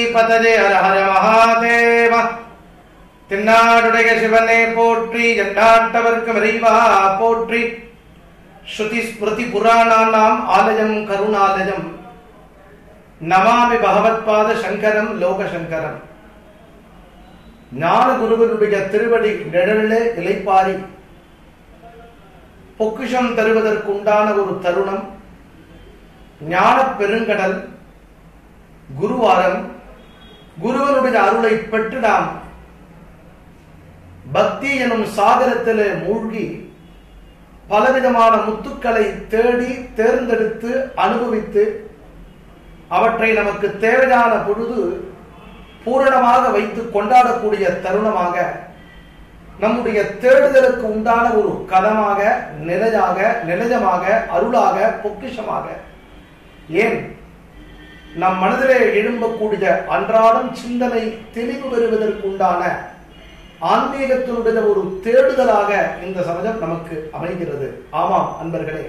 பதஜே ஹர ஹர மகாதேவ தென்னாடுடைய சிவனே போற்றி எந்நாட்டவர்க்கு விரைவா போற்றி ஸ்ருதி ஸ்மிருதி புராணானாம் ஆலயம் கருணாலயம் நமாமி பகவத்பாத சங்கரம் லோகசங்கரம் ஞான குருவனுடைய திருவடி நிழலிலே இலைப்பாரி பொக்கிஷம் தருவதற்குண்டான ஒரு தருணம் ஞான பெருங்கடல் குருவாரம் குருவனுடைய அருளை பெற்று நாம் பக்தி எனும் சாகரத்திலே மூழ்கி பலவிதமான முத்துக்களை தேடி தேர்ந்தெடுத்து அனுபவித்து அவற்றை நமக்கு தேவையான பொழுது பூரணமாக வைத்து கொண்டாடக்கூடிய தருணமாக நம்முடைய தேடுதலுக்கு உண்டான ஒரு கதமாக நிலையாக நிலையமாக அருளாக பொக்கிஷமாக ஏன் நம் மனதிலே எழும்பக்கூடிய அன்றாடம் சிந்தனை தெளிவு பெறுவதற்கு உண்டான ஆன்மீகத்தினுடைய ஒரு தேடுதலாக இந்த சமயம் நமக்கு அமைகிறது ஆமாம் அன்பர்களே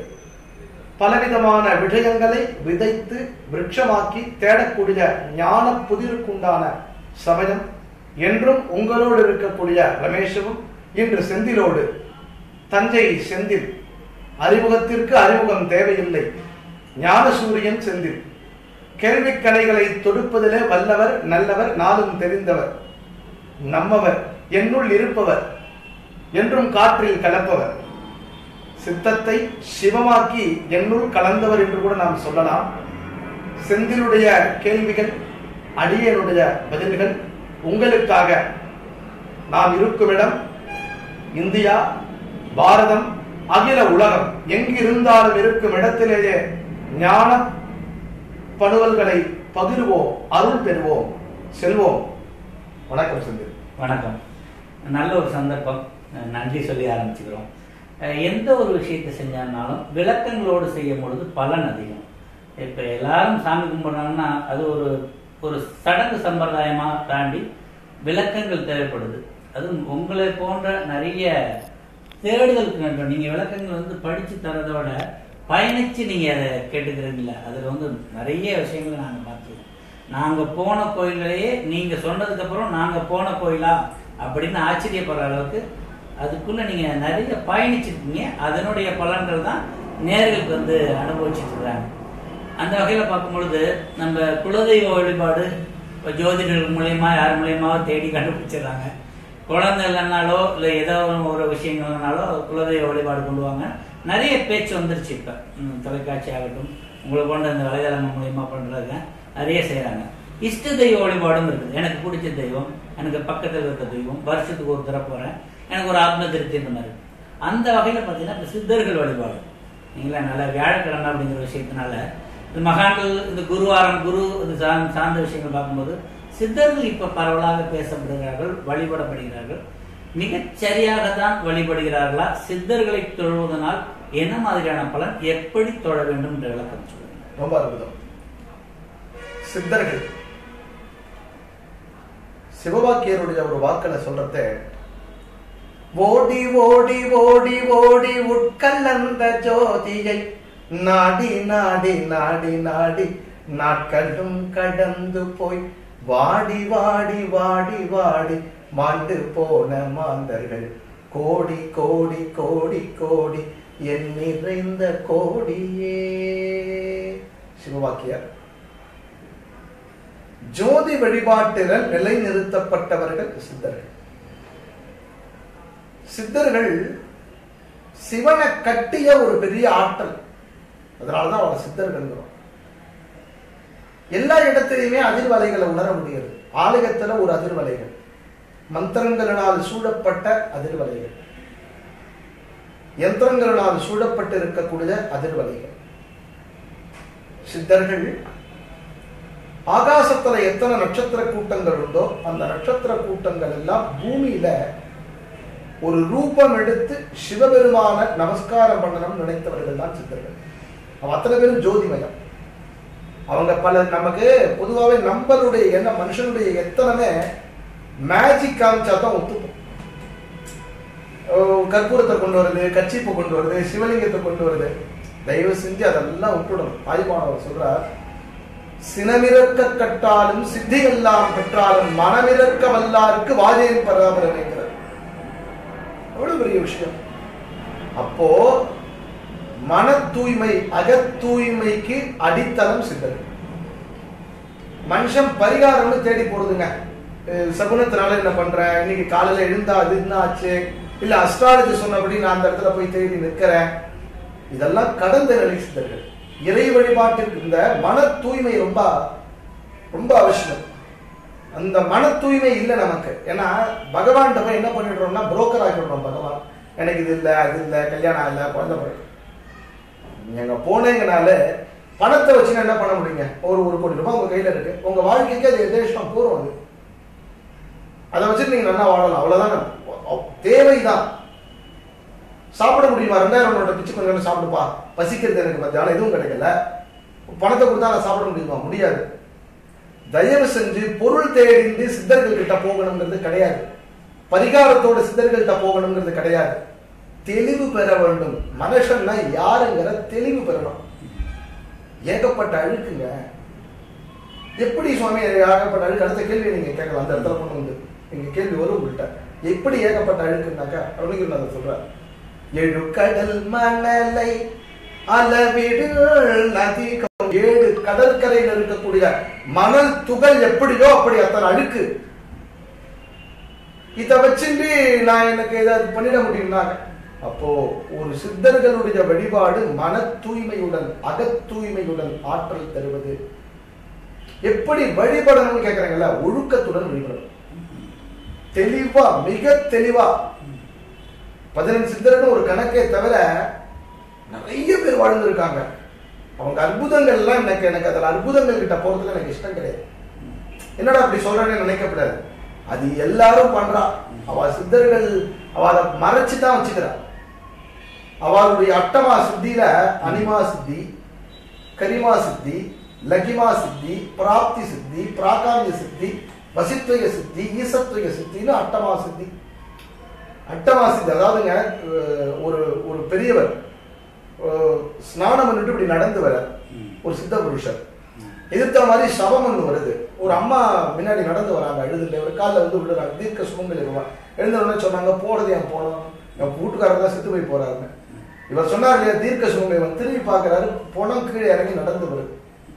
பலவிதமான விஷயங்களை விதைத்து விருட்சமாக்கி தேடக்கூடிய ஞான புதிருக்குண்டான சமயம் என்றும் உங்களோடு இருக்கக்கூடிய ரமேஷும் இன்று செந்திலோடு தஞ்சை செந்தில் அறிமுகத்திற்கு அறிமுகம் தேவையில்லை ஞானசூரியன் செந்தில் கேள்விக் கலைகளை தொடுப்பதிலே வல்லவர் நல்லவர் நாளும் தெரிந்தவர் நம்மவர் என்னுள் இருப்பவர் என்றும் காற்றில் கலப்பவர் சித்தத்தை சிவமாக்கி என்னுள் கலந்தவர் என்று கூட நாம் சொல்லலாம் செந்திலுடைய கேள்விகள் அடியனுடைய பதில்கள் உங்களுக்காக நாம் இருக்கும் இடம் இந்தியா பாரதம் அகில உலகம் எங்கிருந்தாலும் இருக்கும் இடத்திலேயே ஞான பணுவல்களை பகிர்வோம் அருள் பெறுவோம் செல்வோம் வணக்கம் செந்தில் வணக்கம் நல்ல ஒரு சந்தர்ப்பம் அஹ் நன்றி சொல்லி ஆரம்பிச்சுக்கிறோம் அஹ் எந்த ஒரு விஷயத்தை செஞ்சாலும் விளக்கங்களோடு செய்யும் பொழுது பலன் அதிகம் இப்போ எல்லாரும் சாமி கும்பிட்றாங்கன்னா அது ஒரு ஒரு சடங்கு சம்பிரதாயமாக தாண்டி விளக்கங்கள் தேவைப்படுது அதுவும் உங்களை போன்ற நிறைய தேடுதலுக்கு வேண்டும் நீங்கள் விளக்கங்கள் வந்து படித்து தரதோட பயணித்து நீங்கள் அதை கேட்டுக்கிறீங்களா அதில் வந்து நிறைய விஷயங்களை நாங்கள் பார்த்துருக்கோம் நாங்கள் போன கோயில்களையே நீங்கள் சொன்னதுக்கப்புறம் நாங்கள் போன கோயிலா அப்படின்னு ஆச்சரியப்படுற அளவுக்கு அதுக்குள்ளே நீங்கள் நிறைய பயணிச்சிருக்கீங்க அதனுடைய பலன்கள் தான் நேர்களுக்கு வந்து அனுபவிச்சுட்டு இருக்காங்க அந்த வகையில் பார்க்கும் பொழுது நம்ம குலதெய்வ வழிபாடு இப்போ ஜோதிடர்கள் மூலயமா யார் மூலயமாவோ தேடி கண்டுபிடிச்சிடுறாங்க குழந்தை இல்லைனாலோ இல்லை ஏதோ ஒரு விஷயங்கள்னாலோ குலதெய்வ வழிபாடு கொண்டு வாங்க நிறைய பேச்சு வந்துருச்சு இப்போ தொலைக்காட்சி ஆகட்டும் உங்களை கொண்டு அந்த வலைதளங்கள் மூலியமா பண்ணுறாங்க நிறைய செய்கிறாங்க இஷ்ட தெய்வ வழிபாடும் இருக்குது எனக்கு பிடிச்ச தெய்வம் எனக்கு பக்கத்தில் இருக்க தெய்வம் வருஷத்துக்கு ஒரு தடவை போகிறேன் எனக்கு ஒரு ஆத்ம திருப்தி இந்த மாதிரி அந்த வகையில் பார்த்தீங்கன்னா இப்போ சித்தர்கள் வழிபாடு நீங்களா நல்ல வியாழக்கிழமை அப்படிங்கிற விஷயத்தினால இந்த மகான்கள் இந்த குருவாரம் குரு இது சார்ந்த சார்ந்த விஷயங்கள் பார்க்கும்போது சித்தர்கள் இப்போ பரவலாக பேசப்படுகிறார்கள் வழிபடப்படுகிறார்கள் மிகச் சரியாக தான் வழிபடுகிறார்களா சித்தர்களை தொழுவதனால் என்ன மாதிரியான பலன் எப்படி தொழ வேண்டும் என்ற விளக்கம் சொல்லுங்க ரொம்ப அற்புதம் சித்தர்கள் சிவவாக்கியருடைய ஒரு வாக்கில சொல்றத ஓடி ஓடி ஓடி ஓடி உட்கல்லந்த ஜோதியை நாடி நாடி நாடி நாடி நாட்களும் கடந்து போய் வாடி வாடி வாடி வாடி மாண்டு போன மாந்தர்கள் கோடி கோடி கோடி கோடி என் நிறைந்த கோடியே சிவவாக்கியர் ஜோதி வழிபாட்டில் நிலைநிறுத்தப்பட்டவர்கள் சித்தர்கள் சித்தர்கள் சிவனை கட்டிய ஒரு பெரிய ஆற்றல் அதனாலதான் அவரை சித்தர்கள் எல்லா இடத்திலையுமே அதிர்வலைகளை உணர முடியாது ஆலயத்துல ஒரு அதிர்வலைகள் மந்திரங்களினால் சூழப்பட்ட அதிர்வலைகள் யந்திரங்களினால் சூழப்பட்டு இருக்கக்கூடிய அதிர்வலைகள் சித்தர்கள் ஆகாசத்துல எத்தனை நட்சத்திர கூட்டங்கள் உண்டோ அந்த நட்சத்திர கூட்டங்கள் எல்லாம் பூமியில ஒரு ரூபம் எடுத்து சிவபெருமான நமஸ்காரம் பண்ணணும் நினைத்தவர்கள் தான் சித்தர்கள் அவன் அத்தனை பேரும் ஜோதிமயம் அவங்க பல நமக்கு பொதுவாகவே நம்மளுடைய என்ன மனுஷனுடைய எத்தனை மேஜிக் காமிச்சா தான் ஒத்துப்போம் கற்பூரத்தை கொண்டு வருது கச்சிப்பை கொண்டு வருது சிவலிங்கத்தை கொண்டு வருது தயவு செஞ்சு அதெல்லாம் விட்டுடணும் தாய்மானவர் சொல்றார் சினமிறக்க கட்டாலும் சித்தி எல்லாம் பெற்றாலும் மனமிறக்க வல்லாருக்கு வாஜேன் பராபரமைங்கிறார் எவ்வளவு பெரிய விஷயம் அப்போ மன தூய்மை அகத் தூய்மைக்கு அடித்தளம் சித்தர்கள் மனுஷன் பரிகாரம்னு தேடி போடுதுங்க அஹ் சகுனத்தினால என்ன பண்றேன் இன்னைக்கு காலையில எழுந்தா அது என்ன ஆச்சு இல்ல அஸ்ட்ராலஜி சொன்னபடி நான் அந்த இடத்துல போய் தேடி நிற்கிறேன் இதெல்லாம் கடந்த நிலை சித்தர்கள் இறை வழிபாட்டிற்கு இந்த மன தூய்மை ரொம்ப ரொம்ப அவசியம் அந்த மன தூய்மை இல்லை நமக்கு ஏன்னா பகவான் போய் என்ன பண்ணிடுறோம்னா புரோக்கர் ஆகிடுறோம் பகவான் எனக்கு இது இல்லை அது இல்லை கல்யாணம் இல்லை குழந்தை பிறகு நீங்க அங்க போனீங்கனால பணத்தை வச்சுன்னா என்ன பண்ண முடியுங்க ஒரு ஒரு கோடி ரூபாய் உங்க கையில இருக்கு உங்க வாழ்க்கைக்கு அது எதேஷ்டம் பூர்வம் அது அதை வச்சுட்டு நீங்க நல்லா வாழலாம் அவ்வளவுதான் அவ்- தேவைதான் சாப்பிட முடியுமா ரெண்டாயிரம் நோட்டை பிச்சு கொஞ்சம் சாப்பிடுப்பா பசிக்கிறது எனக்கு மத்தியானம் எதுவும் கிடைக்கல பணத்தை கொடுத்தா நான் சாப்பிட முடியுமா முடியாது தயவு செஞ்சு பொருள் தேடிந்து சித்தர்கள் கிட்ட போகணுங்கிறது கிடையாது பரிகாரத்தோட சித்தர்கள்ட்ட போகணுங்கிறது கிடையாது தெளிவு பெற வேண்டும் மனுஷன்னா யாருங்கிற தெளிவு பெறணும் ஏகப்பட்ட அழுக்குங்க எப்படி சுவாமி ஏகப்பட்ட அழுக்கு அடுத்த கேள்வி நீங்க கேட்கலாம் அந்த இடத்துல கொண்டு வந்து நீங்க கேள்வி வரும் உங்கள்கிட்ட எப்படி ஏகப்பட்ட அழுக்குனாக்கா அப்படின்னு நான் சொல்றேன் எழு கடல் மணலை அளவிடு நதிகம் ஏழு கடற்கரையில் இருக்கக்கூடிய மணல் துகள் எப்படியோ அப்படி அத்தனை அழுக்கு இத வச்சுட்டு நான் எனக்கு ஏதாவது பண்ணிட முடியும்னாங்க அப்போ ஒரு சித்தர்களுடைய வழிபாடு மன தூய்மையுடன் அகத் தூய்மையுடன் ஆற்றல் தருவது எப்படி வழிபடணும்னு கேக்குறாங்கல்ல ஒழுக்கத்துடன் வழிபடணும் தெளிவா மிக தெளிவா பதினெண்டு சித்தர்கள் ஒரு கணக்கே தவிர நிறைய பேர் வாழ்ந்திருக்காங்க அவங்க அற்புதங்கள் எல்லாம் எனக்கு எனக்கு அதில் அற்புதங்கள் கிட்ட போறதுல எனக்கு இஷ்டம் கிடையாது என்னடா அப்படி சொல்றேன்னு நினைக்கப்படாது அது எல்லாரும் பண்றா அவ சித்தர்கள் அவ அதை மறைச்சு தான் வச்சுக்கிறா அவளுடைய அட்டமா சித்தியில அனிமா சித்தி கரிமா சித்தி லகிமா சித்தி பிராப்தி சித்தி பிராகாமிய சித்தி வசித்வய சித்தி ஈசத்வய சித்தின்னு அட்டமா சித்தி அட்டமா சித்தி அதாவதுங்க அஹ், ஒரு ஒரு பெரியவர் அஹ், ஸ்நானம் பண்ணிட்டு இப்படி நடந்து வர ஒரு சித்த புருஷர் எதிர்த்த மாதிரி சவம் ஒன்று வருது ஒரு அம்மா முன்னாடி நடந்து வராங்க அழுதுட்டு ஒரு காலில் வந்து விழுறாங்க தீர்க்க சுமங்கல் இருவான் எழுந்த உடனே சொன்னாங்க போறது என் போனோம் என் வீட்டுக்காரர் தான் செத்து போய் போறாருன்னு இவர் சொன்னார் இல்லையா தீர்க்க சுமங்கல் இவன் திரும்பி பார்க்கறாரு பணம் கீழே இறங்கி நடந்து வருது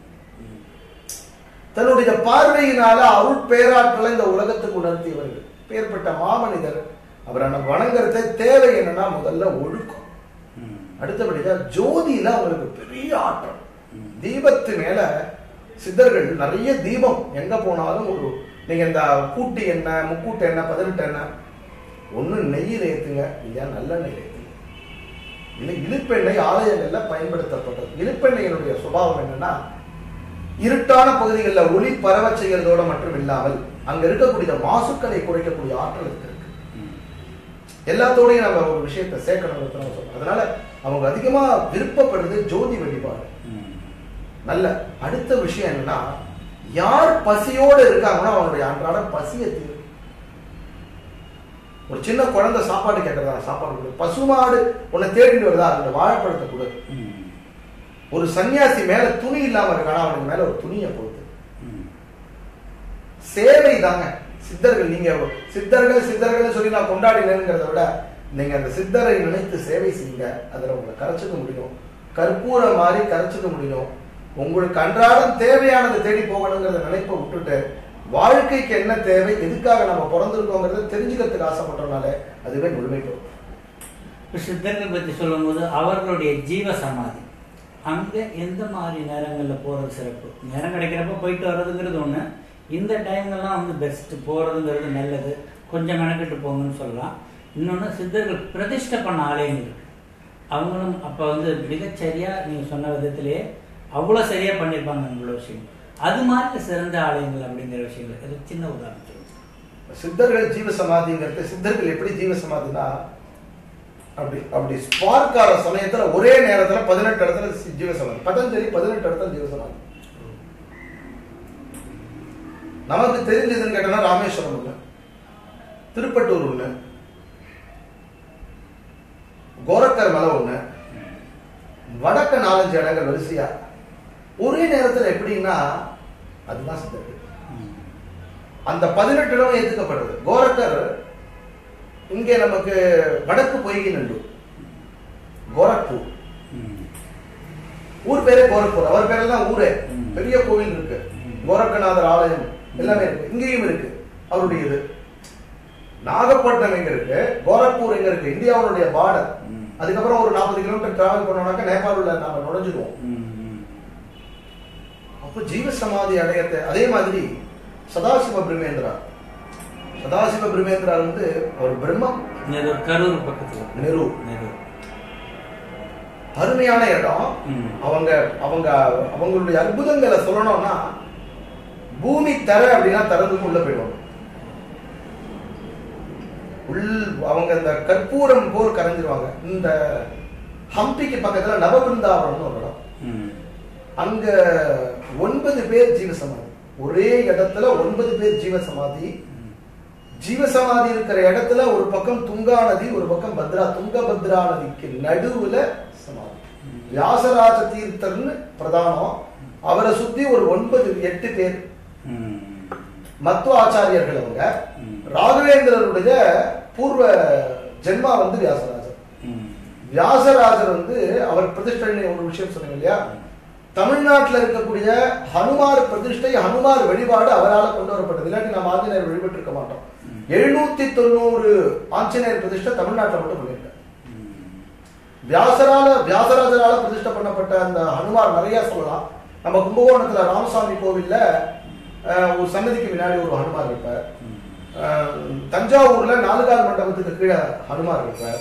தன்னுடைய பார்வையினால அருள் பேராற்றலை இந்த உலகத்துக்கு உணர்த்தியவர்கள் பேர்பட்ட மாமனிதர் அவரை நம்ம வணங்குறதே தேவை என்னன்னா முதல்ல ஒழுக்கம் அடுத்தபடிதான் ஜோதியில அவங்களுக்கு பெரிய ஆற்றல் தீபத்து மேல சித்தர்கள் நிறைய தீபம் எங்க போனாலும் ஒரு நீங்க இந்த கூட்டு எண்ணெய் முக்கூட்டு எண்ணெய் பதினெட்டு எண்ணெய் ஒண்ணு நெய்யில் ஏத்துங்க இல்லையா நல்லெண்ணெய் ஏத்துங்க இல்லை இழுப்பெண்ணெய் ஆலயங்கள்ல பயன்படுத்தப்பட்டது இழுப்பெண்ணெயினுடைய சுபாவம் என்னன்னா இருட்டான பகுதிகளில் ஒளி பரவச் செய்கிறதோட மட்டும் இல்லாமல் அங்க இருக்கக்கூடிய மாசுக்களை குறைக்கக்கூடிய ஆற்றல் இதுக்கு இருக்கு எல்லாத்தோடையும் நம்ம ஒரு விஷயத்தை சேர்க்கணும் சொல்றோம் அதனால அவங்க அதிகமா விருப்பப்படுறது ஜோதி வழிபாடு நல்ல அடுத்த விஷயம் என்னன்னா யார் பசியோட இருக்காங்களோ அவங்களுடைய அன்றாட பசியை தீரும் ஒரு சின்ன குழந்தை சாப்பாடு கேட்கறதா சாப்பாடு கொடு பசுமாடு உன்னை தேடிட்டு வருதா அந்த வாழைப்பழத்தை கொடு ஒரு சன்னியாசி மேல துணி இல்லாம இருக்கானா அவனுக்கு மேல ஒரு துணியை போகுது சேவை தாங்க சித்தர்கள் நீங்க சித்தர்கள் சித்தர்கள் சொல்லி நான் கொண்டாடினேங்கிறத விட நீங்க அந்த சித்தரை நினைத்து சேவை செய்யுங்க அதுல உங்களை கரைச்சிக்க முடியும் கற்பூரம் மாதிரி கரைச்சிக்க முடியும் உங்களுக்கு அன்றாடம் தேவையானதை தேடி போகணுங்கிறத நினைப்பை விட்டுட்டு வாழ்க்கைக்கு என்ன தேவை எதுக்காக நம்ம பிறந்திருக்கோங்கிறத தெரிஞ்சுக்கிறதுக்கு ஆசைப்பட்டோம்னால அதுவே முழுமை பெறும் இப்போ சித்தர்கள் பற்றி சொல்லும்போது அவர்களுடைய ஜீவ சமாதி அங்கே எந்த மாதிரி நேரங்களில் போகிறது சிறப்பு நேரம் கிடைக்கிறப்ப போயிட்டு வர்றதுங்கிறது ஒன்று இந்த டைம்லலாம் வந்து பெஸ்ட் போகிறதுங்கிறது நல்லது கொஞ்சம் மெனக்கிட்டு போங்கன்னு சொல்லலாம் இன்னொன்று சித்தர்கள் பிரதிஷ்டை பண்ண ஆலயங்கள் இருக்கு அவங்களும் அப்போ வந்து மிகச்சரியாக நீங்கள் சொன்ன விதத்திலேயே அவ்வளோ சரியாக பண்ணியிருப்பாங்க உங்களோட விஷயம் அது மாதிரி சிறந்த ஆலயங்கள் அப்படிங்கிற விஷயங்கள் இது சின்ன உதாரணம் சொல்லுங்க சித்தர்கள் ஜீவ சமாதிங்கிறது சித்தர்கள் எப்படி ஜீவ சமாதினா அப்படி அப்படி ஸ்பார்க் ஆகிற சமயத்துல ஒரே நேரத்துல பதினெட்டு இடத்துல சி- ஜீவ சமாதி பதஞ்சலி பதினெட்டு இடத்துல ஜீவ சமாதி நமக்கு தெரிஞ்சதுன்னு கேட்டோம்னா ராமேஸ்வரம் ஒண்ணு திருப்பட்டூர் ஒண்ணு கோரக்கர் மலை ஒண்ணு வடக்க நாலஞ்சு இடங்கள் வரிசையா ஒரே நேரத்துல எப்படின்னா அதுதான் சித்தர்கள் ம். அந்த பதினெட்டு இடம் ஏத்துக்கப்படுறது கோரக்கர் இங்கே நமக்கு வடக்கு பொய்கை நல்லூர் கோரக்பூர் ம். ஊர் பேரே கோரக்பூர் அவர் பேர்ல தான் ஊரே ம். பெரிய கோவில் இருக்கு கோரக்கநாதர் ஆலயம் எல்லாமே இருக்கு இங்கேயும் இருக்கு அவருடைய இது நாகப்பட்டினம் எங்க இருக்கு கோரக்பூர் எங்க இருக்கு இந்தியாவுடைய பார்டர் ம். அதுக்கப்புறம் ஒரு நாற்பது கிலோமீட்டர் டிராவல் பண்ணோம்னாக்க நேபாளில் நாம நுழைஞ்சிடுவோம் ம். ம். அப்போ ஜீவ சமாதி அடையத்தை அதே மாதிரி சதாசிவ பிரம்மேந்திரா சதாசிவ பிரம்மேந்திரா வந்து ஒரு பிரம்மம் இது ஒரு கரூர் பக்கத்துல நெரு நெரூர் அருமையான இடம் ம். அவங்க அவங்க அவங்களுடைய அற்புதங்களை சொல்லணும்னா பூமி தர அப்படின்னா திறந்துக்கு உள்ள போயிடுவாங்க உள் அவங்க இந்த கற்பூரம் போல் கரைஞ்சிருவாங்க இந்த ஹம்பிக்கு பக்கத்துல நவபிருந்தாவனம்னு ஒரு இடம் ம். அங்க ஒன்பது பேர் ஜீவசமாதி ஒரே இடத்துல ஒன்பது பேர் ஜீவசமாதி ஜீவசமாதி இருக்கிற இடத்துல ஒரு பக்கம் துங்கா நதி ஒரு பக்கம் பத்ரா துங்கபத்ரா நதிக்கு நடுவுல சமாதி வியாசராஜ தீர்த்தர்னு பிரதானம் அவரை சுத்தி ஒரு ஒன்பது எட்டு பேர் ம். மத்துவ ஆச்சாரியர்கள் அவங்க ம். ராகவேந்திரருடைய பூர்வ ஜென்மா வந்து வியாசராஜர் ம். வியாசராஜர் வந்து அவர் பிரதிஷ்டை ஒரு விஷயம் சொன்னீங்க இல்லையா தமிழ்நாட்டுல இருக்கக்கூடிய ஹனுமார் பிரதிஷ்டை ஹனுமார் வழிபாடு அவரால் கொண்டு வரப்பட்டது இல்லாட்டி நம்ம ஆஞ்சநேயர் வழிபட்டு இருக்க மாட்டோம் எழுநூத்தி தொண்ணூறு ஆஞ்சநேயர் பிரதிஷ்டை தமிழ்நாட்டில் மட்டும் பண்ணியிருக்காரு ம். வியாசரால வியாசராஜரால பிரதிஷ்டை பண்ணப்பட்ட அந்த ஹனுமார் நிறைய சொல்லலாம் நம்ம கும்பகோணத்துல ராமசாமி கோவில்ல அஹ், ஒரு சன்னதிக்கு முன்னாடி ஒரு ஹனுமார் இருப்பார் ம். அஹ், தஞ்சாவூர்ல நாலுகால் மண்டபத்துக்கு கீழே ஹனுமார் இருப்பார்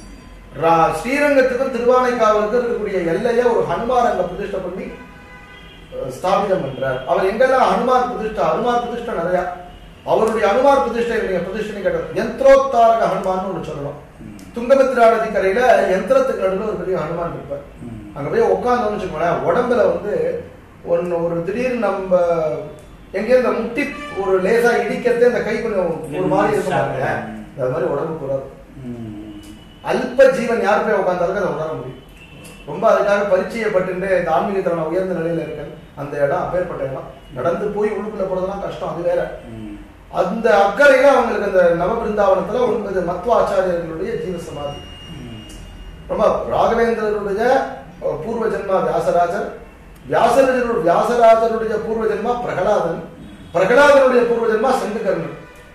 ரா- ஸ்ரீரங்கத்துக்கும் திருவானைக்காவலுக்கும் இருக்கக்கூடிய எல்லையை ஒரு ஹனுமார் அங்க பிரதிஷ்டை பண்ணி அஹ், ஸ்தாபிதம் பண்றார் அவர் எங்கெல்லாம் ஹனுமார் பிரதிஷ்டை ஹனுமார் பிரதிஷ்டை நிறைய அவருடைய ஹனுமார் பிரதிஷ்டை நீங்க பிரதிஷ்டை கேட்ட யந்திரோத்தாரக ஹனுமான்னு ஒன்று சொல்லணும் ம். துங்கபத்ரா நதி கரையில யந்திரத்துக்கு நடுவில் ஒரு பெரிய ஹனுமான் இருப்பார் ம். அங்க போய் உட்காந்தோம்னு வச்சுக்கோங்களேன் உடம்புல வந்து ஒன்னு ஒரு திடீர்னு நம்ம எங்கேயும் இந்த முட்டி ஒரு லேசா இடிக்கிறதே இந்த கை கொஞ்சம் ஒரு மாதிரி இருக்கும் பாருங்க அது மாதிரி உடம்பு கூடாது ம். அல்ப ஜீவன் யார் போய் உட்காந்தாலும் அதை உணர முடியும் ரொம்ப அதுக்காக பரிச்சயப்பட்டு இந்த ஆன்மீகத்தில் நான் உயர்ந்த நிலையில இருக்கேன் அந்த இடம் அப்பேற்பட்ட இடம் நடந்து போய் உள்ளுக்குள்ள போறதெல்லாம் கஷ்டம் அது வேற ம். அந்த அக்கறையில அவங்களுக்கு அந்த நவபிருந்தாவனத்துல ஒன்பது மத்துவ ஆச்சாரியர்களுடைய ஜீவ சமாதி ம். ரொம்ப ராகவேந்திரருடைய அஹ், பூர்வ ஜென்மா வியாசராஜர் வியாசராஜருடைய வியாசராஜருடைய பூர்வ ஜென்மா பிரகலாதன் பிரகலாதனுடைய பூர்வ ஜென்மா சங்குகர்ணன்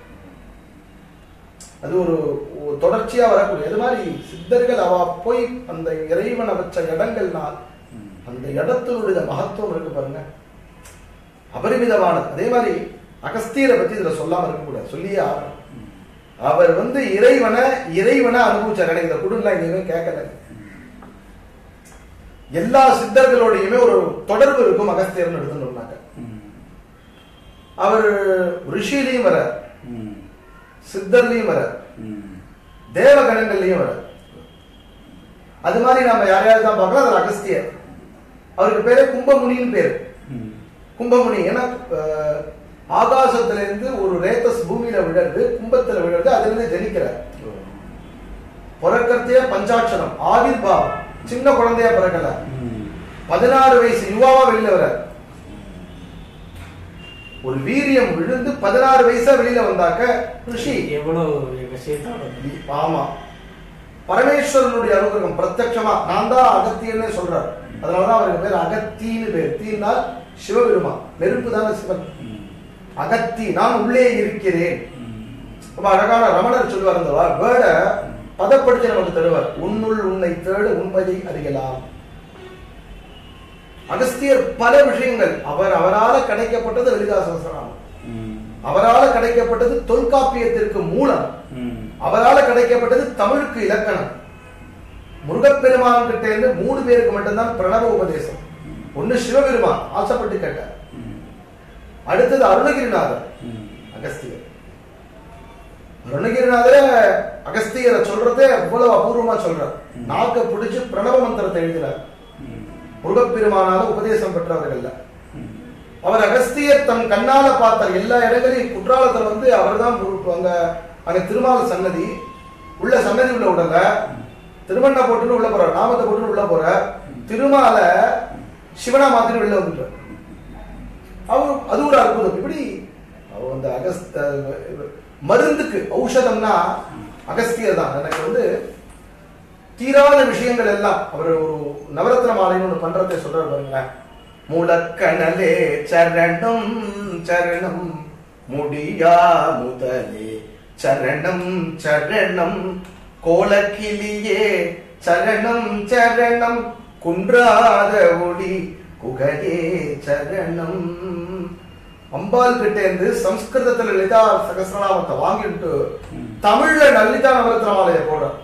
அது ஒரு ஒரு தொடர்ச்சியா வரக்கூடிய இது மாதிரி சித்தர்கள் அவ போய் அந்த இறைவனை வச்ச இடங்கள்னால் ம். அந்த இடத்தினுடைய மகத்துவம் இருக்கு பாருங்க அபரிமிதமானது அதே மாதிரி அகஸ்தியரை பத்தி இதுல சொல்லாம இருக்கக்கூடாது சொல்லியே ஆகணும் ம். அவர் வந்து இறைவனை இறைவனை அனுபவிச்சார் எனக்கு இந்த குடும்பம் எங்கேயுமே கேட்கல எல்லா சித்தர்களோடையுமே ஒரு தொடர்பு இருக்கும் அகஸ்தியர்னு எடுத்துட்டோம்னாக்க ம். அவர் ரிஷிலையும் வர ம். சித்தர்லையும் வர ம். தேவகணங்கள்லயும் வர அது மாதிரி நம்ம யாரையாவது தான் பார்க்கலாம் அது அகஸ்தியர் அவருக்கு பேரு கும்பமுனின்னு பேரு ம். கும்பமுனி ஏன்னா அஹ், ஆகாசத்துல இருந்து ஒரு ரேத்தஸ் பூமியில விழுறது கும்பத்துல விழுறது அதுல இருந்து ஜனிக்கிறார் ஓ. பிறக்கிறதே பஞ்சாட்சரம் ஆவிர்பாவம் சின்ன குழந்தையா பிறக்கல ம். பதினாறு வயசு யுவாவா வெளியில வர ஒரு வீரியம் விழுந்து பதினாறு வயசா வெளியில வந்தாக்க ரிஷி எவ்வளவு விஷயத்தோட ஆமா பரமேஸ்வரனுடைய அனுகிரகம் பிரத்யட்சமா நான் தான் அகத்தியன்னு சொல்றார் அதனாலதான் அவருக்கு பேர் அகத்தின்னு பேர் தீனால் சிவபெருமான் நெருப்பு தானே சிவன் ம். அகத்தி நான் உள்ளே இருக்கிறேன் ம். ரொம்ப அழகான ரமணர் சொல்லுவார் அந்த வேர்டை பதப்படுத்தி நமக்கு தருவார் உன்னுள் உன்னை தேடு உண்மையை அறியலாம் அகஸ்தியர் பல விஷயங்கள் அவர் அவரால கிடைக்கப்பட்டது லலிதா சகஸ்ரநாமம் ம். அவரால கிடைக்கப்பட்டது தொல்காப்பியத்திற்கு மூலம் ம். அவரால கிடைக்கப்பட்டது தமிழுக்கு இலக்கணம் முருகப்பெருமான் கிட்ட இருந்து மூணு பேருக்கு மட்டும்தான் பிரணவ உபதேசம் ஒண்ணு சிவபெருமான் ஆசைப்பட்டு கேட்டார் ம். அடுத்தது அருணகிரிநாதர் ம். அகஸ்தியர் அருணகிரிநாதர அகஸ்தியரை சொல்றதே அவ்வளவு அபூர்வமா சொல்றார் ம். நாக்க பிடிச்சு பிரணவ மந்திரத்தை எழுதினார் ம். முருகப்பெருமானால உபதேசம் பெற்றவர்கள் ம். அவர் அகஸ்தியர் தன் கண்ணால பார்த்தார் எல்லா இடங்களையும் குற்றாலத்துல வந்து அவர்தான் தான் அங்க அங்க திருமால சன்னதி உள்ள சன்னதி உள்ள உடல திருமண்ணை போட்டுன்னு உள்ள போறார் நாமத்தை போட்டுன்னு உள்ள போறார் திருமால சிவனா மாதிரி வெளில வந்துட்டார் அவர் அது ஒரு அற்புதம் இப்படி அவர் அந்த அகஸ்த மருந்துக்கு ஔஷதம்னா அகஸ்தியர் தான் எனக்கு வந்து தீராத விஷயங்கள் எல்லாம் அவர் ஒரு நவரத்ன மாலைன்னு ஒண்ணு பண்றதை சொல்றாரு பாருங்களேன் முழக்கணலே சரணம் சரணம் முடியா முதலே சரணம் சரணம் கோலக்கிளியே சரணம் சரணம் குன்றாத ஒளி குகையே சரணம் அம்பாள் கிட்ட இருந்து சம்ஸ்கிருதத்துல லலிதா சகசிரநாமத்தை வாங்கிட்டு ம். தமிழ்ல லலிதா நவரத்ன மாலையை போடுறார்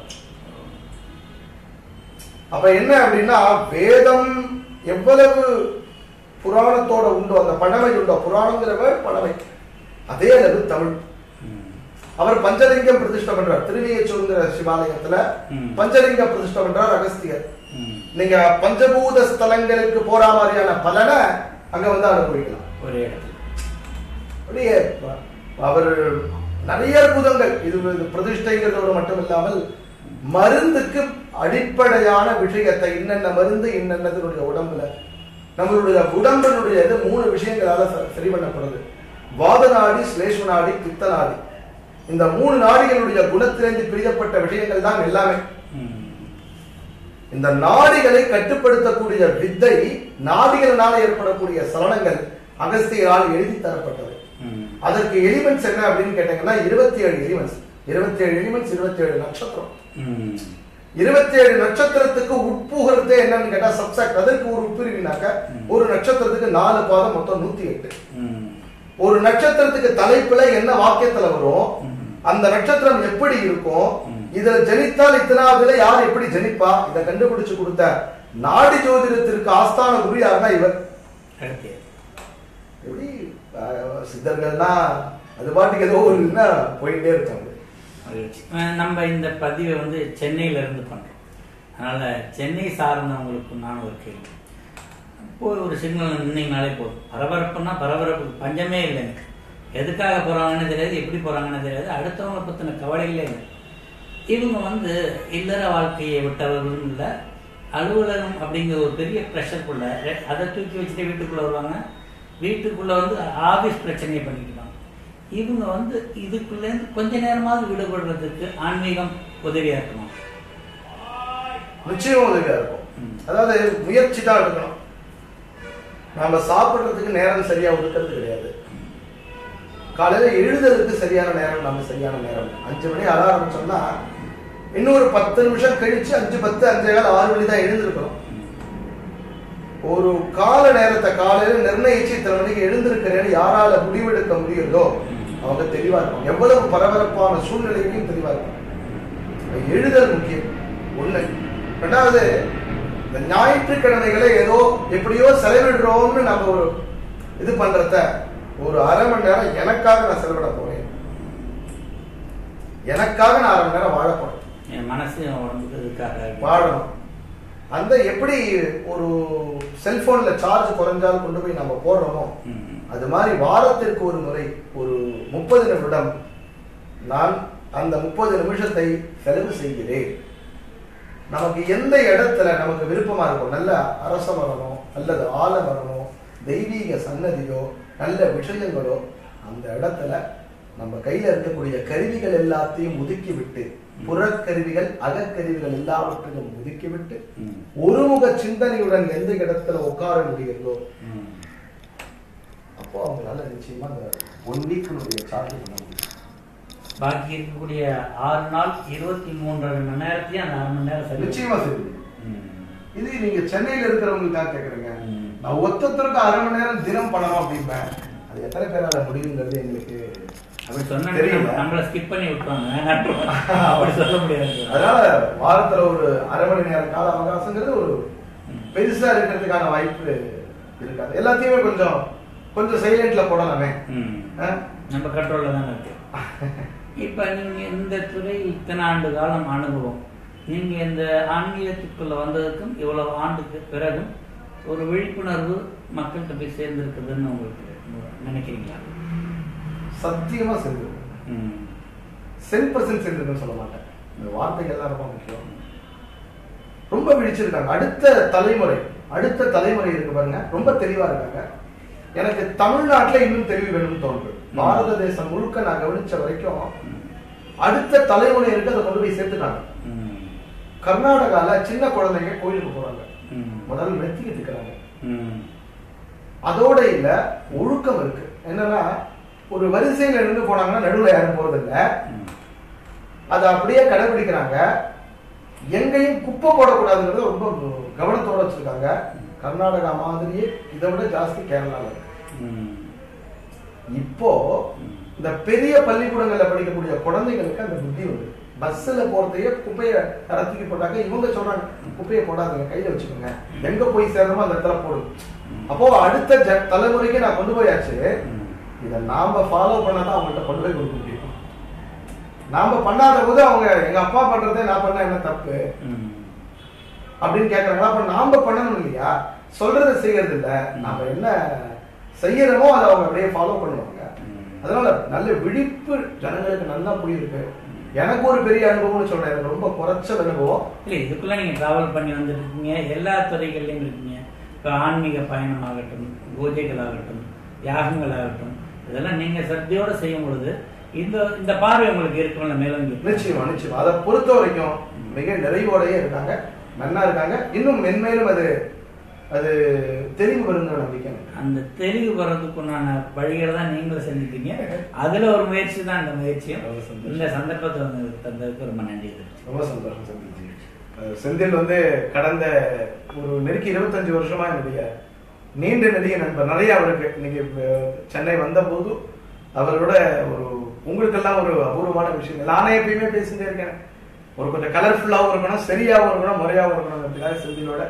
அப்ப என்ன அப்படின்னா வேதம் எவ்வளவு புராணத்தோட உண்டோ அந்த பழமை உண்டோ புராணங்கிறவ பழமை அதே அளவு தமிழ் ம். அவர் பஞ்சலிங்கம் பிரதிஷ்டை பண்றார் திருவியச்சூருங்கிற சிவாலயத்துல ம். பஞ்சலிங்கம் பிரதிஷ்டை பண்றார் அகஸ்தியர் ம். நீங்க பஞ்சபூத ஸ்தலங்களுக்கு போற மாதிரியான பலனை அங்க வந்து அனுபவிக்கலாம் ஒரே இடத்துல அப்படியே அவர் நிறைய அற்புதங்கள் இது இது பிரதிஷ்டைங்கிறதோடு மட்டும் இல்லாமல் மருந்துக்கு அடிப்படையான விஷயத்தை இன்னென்ன மருந்து இன்னென்னதனுடைய உடம்புல நம்மளுடைய உடம்பினுடைய இது மூணு விஷயங்களால ச- சரி பண்ணப்படுது வாத நாடி ஸ்லேஷ்ம நாடி பித்த நாடி இந்த மூணு நாடிகளுடைய குணத்திலிருந்து பிரியப்பட்ட விஷயங்கள் தான் எல்லாமே ம். இந்த நாடிகளை கட்டுப்படுத்தக்கூடிய வித்தை நாடிகளினால ஏற்படக்கூடிய சலனங்கள் அகஸ்தியரால் எழுதி தரப்பட்டது ம். அதற்கு எலிமெண்ட்ஸ் என்ன அப்படின்னு கேட்டீங்கன்னா இருபத்தி ஏழு எலிமெண்ட்ஸ் இருபத்தி ஏழு எலிமெண்ட்ஸ் இருபத்தி ஏழு நட்சத்திரம் ம். இருபத்தி ஏழு நட்சத்திரத்துக்கு உட்புகிறதே என்னன்னு கேட்டா சப்சாக்ட் அதற்கு ஒரு உட்பிரிவினாக்க ஒரு நட்சத்திரத்துக்கு நாலு பாதம் மொத்தம் நூத்தி எட்டு ம். ஒரு நட்சத்திரத்துக்கு தலைப்புல என்ன வாக்கியத்துல வரும் ம். அந்த நட்சத்திரம் எப்படி இருக்கும் ம். இதுல ஜனித்தால் இத்தனாவதுல யார் எப்படி ஜனிப்பா இதை கண்டுபிடிச்சு கொடுத்த நாடி ஜோதிடத்திற்கு ஆஸ்தான குரு யாருன்னா இவர் அடுத்து. எப்படி அஹ், சித்தர்கள்னா அது பாட்டுக்கு ஏதோ ஒரு இதுன்னா போயிட்டே இருக்காங்க மகிழ்ச்சி. அஹ் நம்ம இந்த பதிவை வந்து சென்னையில இருந்து பண்றோம் அதனால சென்னை சார்ந்தவங்களுக்கு நான் ஒரு கேள்வி போய் ஒரு சிக்னல் நின்னீங்கனாலே போதும் பரபரப்புன்னா பரபரப்பு பஞ்சமே இல்லை எனக்கு எதுக்காக போறாங்கன்னு தெரியாது எப்படி போறாங்கன்னு தெரியாது அடுத்தவங்களை பத்தின கவலைகளே இல்லை இவங்க வந்து இல்லற வாழ்க்கையை விட்டவர்களும் இல்லை அலுவலகம் அப்படிங்கிற ஒரு பெரிய ப்ரெஷருக்குள்ள அதை தூக்கி வச்சுட்டு வீட்டுக்குள்ள வருவாங்க வீட்டுக்குள்ள வந்து ஆபீஸ் பிரச்சனையை பண்ணிக்குவாங்க இவங்க வந்து இதுக்குள்ளேருந்து கொஞ்ச நேரமாவது விடுபடுறதுக்கு ஆன்மீகம் உதவியா இருக்கணும் நிச்சயம் உதவியா இருக்கும் ம். அதாவது முயற்சி தான் எடுக்கணும் நாம சாப்பிடுறதுக்கு நேரம் சரியா ஒதுக்கிறது கிடையாது காலையில எழுதுறதுக்கு சரியான நேரம் நம்ம சரியான நேரம் அஞ்சு மணி அலாரம் சொன்னா இன்னொரு பத்து நிமிஷம் கழிச்சு அஞ்சு பத்து அஞ்சே கால் ஆறு மணி தான் எழுந்திருக்கணும் ஒரு கால நேரத்தை காலையில நிர்ணயிச்சு இத்தனை மணிக்கு எழுந்திருக்கிறேன்னு யாரால முடிவெடுக்க முடியுதோ அவங்க தெளிவா இருக்கும் எவ்வளவு பரபரப்பான சூழ்நிலையிலையும் தெளிவா இருக்கும் எழுதல் முக்கியம் ஒண்ணு ரெண்டாவது இந்த ஞாயிற்றுக்கிழமைகளை ஏதோ எப்படியோ செலவிடுறோம்னு நம்ம ஒரு இது பண்றத ஒரு அரை மணி நேரம் எனக்காக நான் செலவிட போறேன் எனக்காக நான் அரை மணி நேரம் வாழ போறேன் என் மனசு என் உடம்புக்கு இதுக்காக வாழணும் அந்த எப்படி ஒரு செல்போன்ல சார்ஜ் குறைஞ்சாலும் கொண்டு போய் நம்ம போடுறோமோ ம். அது மாதிரி வாரத்திற்கு ஒரு முறை ஒரு முப்பது நிமிடம் நான் அந்த முப்பது நிமிஷத்தை செலவு செய்கிறேன் நமக்கு எந்த இடத்துல நமக்கு விருப்பமா இருக்கும் நல்ல அரச மரமோ அல்லது ஆலமரமோ தெய்வீக சன்னதியோ நல்ல விஷயங்களோ அந்த இடத்துல நம்ம கையில இருக்கக்கூடிய கருவிகள் எல்லாத்தையும் ஒதுக்கி விட்டு புறக்கருவிகள் அகக்கருவிகள் எல்லாவற்றையும் ஒதுக்கி விட்டு ம். ஒருமுக சிந்தனையுடன் எந்த இடத்துல உட்கார முடிகிறதோ ம். அப்போ அவங்களால நிச்சயமா அந்த ஒன் வீக்கினுடைய சார்ஜ் பண்ண முடியும் பாக்கி இருக்கக்கூடிய ஆறு நாள் இருபத்தி மூன்றரை மணி நேரத்தையும் அந்த அரை மணி நேரம் சரி நிச்சயமா சரி ம். இது நீங்க சென்னையில இருக்கிறவங்களுக்காக கேக்குறேங்க ம். நான் ஒத்தொத்தருக்கு அரை மணி நேரம் தினம் பண்ணணும் அப்படிம்பேன் அது எத்தனை பேரால முடியுங்கிறது எங்களுக்கு அப்படி சொன்னா தெரியல. நம்மள ஸ்கிப் பண்ணி விட்டுருவாங்க வேணாம். அப்படி சொல்ல முடியாது அதனால வாரத்துல ஒரு அரை மணி நேரம் கால அவகாசங்கிறது ஒரு ம். பெருசா இருக்கிறதுக்கான வாய்ப்பு இருக்காது எல்லாத்தையுமே கொஞ்சம் கொஞ்சம் சைலண்ட்ல போடலாமே ம். ஆ? நம்ம கண்ட்ரோல்ல தான் இருக்கு இப்ப நீங்க இந்த துறை இத்தனை ஆண்டு காலம் அனுபவம் நீங்க இந்த ஆன்மீகத்துக்குள்ள வந்ததுக்கும் இவ்வளவு ஆண்டுக்கு பிறகும் ஒரு விழிப்புணர்வு மக்கள்கிட்ட போய் சேர்ந்திருக்குதுன்னு உங்களுக்கு நினைக்கிறீங்களா சத்தியமா செஞ்சு ம். சென் பர்சன்ட் சென்றுன்னு சொல்ல மாட்டேன் இந்த வார்த்தைகள் தான் ரொம்ப முக்கியம் ரொம்ப விழிச்சிருக்காங்க அடுத்த தலைமுறை அடுத்த தலைமுறை இருக்கு பாருங்க ரொம்ப தெளிவா இருக்காங்க எனக்கு தமிழ்நாட்டுல இன்னும் தெளிவு வேணும்னு தோணுது பாரத தேசம் முழுக்க நான் கவனிச்ச வரைக்கும் அடுத்த தலைமுறையினருக்கு அதை கொண்டு போய் சேர்த்துட்டாங்க ம். கர்நாடகால சின்ன குழந்தைங்க கோயிலுக்கு போறாங்க ம். முதல்ல நெத்திக்கு திக்கிறாங்க ம். அதோட இல்ல ஒழுக்கம் இருக்கு என்னன்னா ஒரு வரிசையில நின்று போனாங்கன்னா நடுவுல யாரும் போறது இல்ல ம். அதை அப்படியே கடைபிடிக்கிறாங்க எங்கேயும் குப்பை போடக்கூடாதுங்கிறத ரொம்ப கவனத்தோட வச்சிருக்காங்க கர்நாடகா மாதிரியே இதை விட ஜாஸ்தி கேரளால இருக்கு ம். இப்போ ம். இந்த பெரிய பள்ளிக்கூடங்கள்ல படிக்கக்கூடிய குழந்தைங்களுக்கு அந்த புத்தி வந்து பஸ்ல போறதையே குப்பையை யாராவது தூக்கி போட்டாங்க இவங்க சொல்றாங்க குப்பையை போடாதீங்க கையில வச்சுக்கோங்க எங்க போய் சேரணுமோ அந்த இடத்துல போடு அப்போ அடுத்த ஜ- தலைமுறைக்கு நான் கொண்டு போயாச்சு ம். இதை நாம ஃபாலோ பண்ணாதான் அவங்கள்ட்ட கொண்டு போய் கொடுக்க முடியும் நாம பண்ணாத போது அவங்க எங்க அப்பா பண்றதே நான் பண்ண என்ன தப்பு ம். அப்படின்னு கேக்குறாங்களா அப்ப நாம பண்ணணும் இல்லையா சொல்றதை செய்யறது இல்ல நாம என்ன செய்யறோமோ அதை அவங்க அப்படியே ஃபாலோ பண்ணுவாங்க ம். அதனால நல்ல விழிப்பு ஜனங்களுக்கு நல்லா புரியுது எனக்கு ஒரு பெரிய அனுபவம்னு சொல்றேன் எனக்கு ரொம்ப குறைச்ச அனுபவம் இல்லை இதுக்குள்ள நீங்க டிராவல் பண்ணி வந்துருக்கீங்க எல்லா துறைகள்லையும் இருக்கீங்க இப்போ ஆன்மீக பயணமாகட்டும் பூஜைகள் ஆகட்டும் யாகங்கள் ஆகட்டும் இதெல்லாம் நீங்க சக்தியோட செய்யும் பொழுது இந்த இந்த பார்வை உங்களுக்கு இருக்கும்ல மேலும் நிச்சயமா நிச்சயமா அதை பொறுத்த வரைக்கும் மிக நிறைவோடயே இருக்காங்க நன்னா இருக்காங்க இன்னும் மென்மேலும் அது அது தெளிவு வருங்கிற நம்பிக்கை எனக்கு. அந்த தெளிவு வர்றதுக்குண்டான வழிகளை தான் நீங்களும் செஞ்சுட்டீங்க அதுல ஒரு முயற்சி தான் இந்த முயற்சியும் ரொம்ப சந்தோஷம். இந்த சந்தர்ப்பத்தை வந்து தந்ததுக்கு ரொம்ப நன்றி தெரிவிச்சுக்கிறேன். ரொம்ப சந்தோஷம் செந்தில்ஜி அஹ் செந்தில் வந்து கடந்த ஒரு நெருக்கி இருபத்தஞ்சு வருஷமா என்னுடைய நீண்ட நெடிய நண்பர் நிறைய அவருக்கு இன்னைக்கு அஹ், சென்னை வந்தபோது அவரோட ஒரு உங்களுக்கெல்லாம் ஒரு அபூர்வமான விஷயம் நானே எப்பயுமே பேசிட்டே இருக்கேன் ஒரு கொஞ்சம் கலர்ஃபுல்லாகவும் இருக்கணும் சரியாகவும் இருக்கணும் முறையாகவும் இருக்கணும் அப்படின்னா செந்திலோட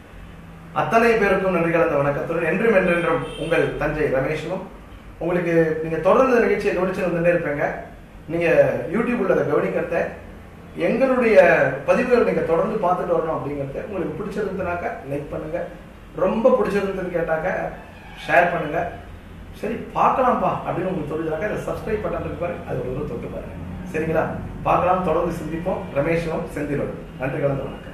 அத்தனை பேருக்கும் நன்றி கலந்த வணக்கத்துடன் என்றும் என்றென்றும் உங்கள் தஞ்சை ரமேஷனும் உங்களுக்கு நீங்க தொடர்ந்து இந்த நிகழ்ச்சியை கவனிச்சு வந்துட்டே இருப்பீங்க நீங்க யூடியூப்ல அதை கவனிக்கிறத எங்களுடைய பதிவுகள் நீங்க தொடர்ந்து பார்த்துட்டு வரணும் அப்படிங்கறத உங்களுக்கு பிடிச்சிருந்ததுனாக்க லைக் பண்ணுங்க ரொம்ப பிடிச்சிருந்ததுன்னு கேட்டாக்க ஷேர் பண்ணுங்க சரி பார்க்கலாம்ப்பா அப்படின்னு உங்களுக்கு தோணுதுனாக்க அதை சப்ஸ்கிரைப் பட்டன் இருக்கு பாருங்க அது ஒரு தடவை தொட்டு பாருங்க சரிங்களா பார்க்கலாம் தொடர்ந்து சிந்திப்போம் ரமேஷனும் செந்திலோடு நன்றி கலந்த வணக்கம்